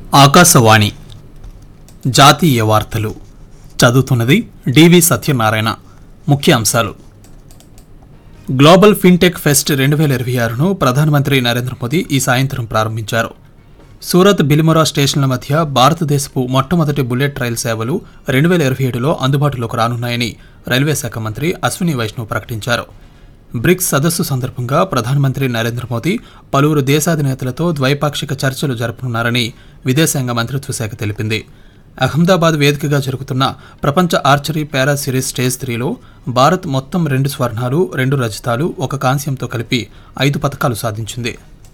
ఆకాశవాణి జాతీయ వార్తలు చదువుతున్నది డివి సత్యనారాయణ ముఖ్యాంశాలు గ్లోబల్ ఫిన్టెక్ ఫెస్ట్ రెండు వేల ఇరవై ఆరును ప్రధానమంత్రి నరేంద్ర మోదీ ఈ సాయంత్రం ప్రారంభించారు సూరత్ బిలిమొరా స్టేషన్ల మధ్య భారతదేశపు మొట్టమొదటి బుల్లెట్ రైలు సేవలు రెండు వేల ఇరవై ఏడులో అందుబాటులోకి రానున్నాయని రైల్వే శాఖ మంత్రి అశ్విని వైష్ణవ్ ప్రకటించారు బ్రిక్స్ సదస్సు సందర్భంగా ప్రధానమంత్రి నరేంద్ర మోదీ పలువురు దేశాధినేతలతో ద్వైపాక్షిక చర్చలు జరుపుతున్నారని విదేశాంగ మంత్రిత్వ శాఖ తెలిపింది అహ్మదాబాద్ వేదికగా జరుగుతున్న ప్రపంచ ఆర్చరీ పారా సిరీస్ స్టేజ్ త్రీలో భారత్ మొత్తం రెండు స్వర్ణాలు రెండు రజతాలు ఒక కాంస్యంతో కలిపి ఐదు పథకాలు సాధించింది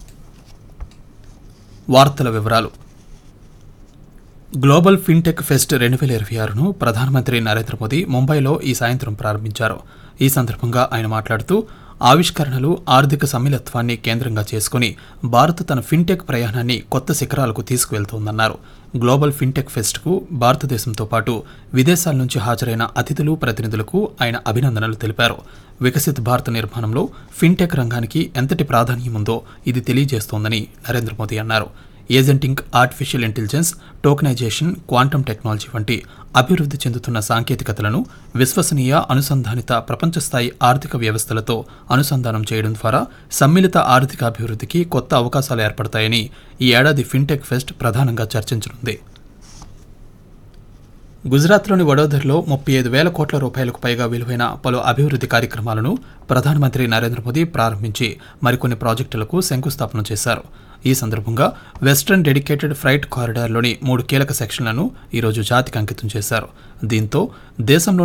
వార్తల వివరాలు గ్లోబల్ ఫిన్టెక్ ఫెస్ట్ రెండు వేల ఇరవై ఆరును ప్రధానమంత్రి నరేంద్ర మోదీ ముంబైలో ఈ సాయంత్రం ప్రారంభించారు ఈ సందర్భంగా ఆయన మాట్లాడుతూ ఆవిష్కరణలు ఆర్థిక సమ్మిళత్వాన్ని కేంద్రంగా చేసుకుని భారత్ తన ఫిన్టెక్ ప్రయాణాన్ని కొత్త శిఖరాలకు తీసుకువెళ్తోందన్నారు గ్లోబల్ ఫిన్టెక్ ఫెస్ట్కు భారతదేశంతో పాటు విదేశాల నుంచి హాజరైన అతిథులు ప్రతినిధులకు ఆయన అభినందనలు తెలిపారు వికసిత్ భారత్ నిర్మాణంలో ఫిన్టెక్ రంగానికి ఎంతటి ప్రాధాన్యం ఉందో ఇది తెలియజేస్తోందని నరేంద్ర మోదీ అన్నారు agentic artificial intelligence tokenization quantum technology వంటి అభివృద్ధి చెందుతున్న సాంకేతికతలను విశ్వసనీయ అనుసంధానిత ప్రపంచ స్థాయి ఆర్థిక వ్యవస్థలతో అనుసంధానం చేయడం ద్వారా సమ్మిళిత ఆర్థిక అభివృద్ధికి కొత్త అవకాశాలు ఏర్పడతాయని ఈ ఏడాది ఫిన్టెక్ ఫెస్ట్ ప్రధానంగా చర్చించనుంది గుజరాత్లోని వడోదరలో ముప్పై ఐదు వేల కోట్ల రూపాయలకు పైగా విలువైన పలు అభివృద్ధి కార్యక్రమాలను ప్రధానమంత్రి నరేంద్ర మోదీ ప్రారంభించి మరికొన్ని ప్రాజెక్టులకు శంకుస్థాపన చేశారు ఈ సందర్భంగా వెస్ట్రన్ డెడికేటెడ్ ఫ్రైట్ కారిడార్లోని మూడు కీలక సెక్షన్లను ఈరోజు జాతికి అంకితం చేశారు దీంతో దేశంలో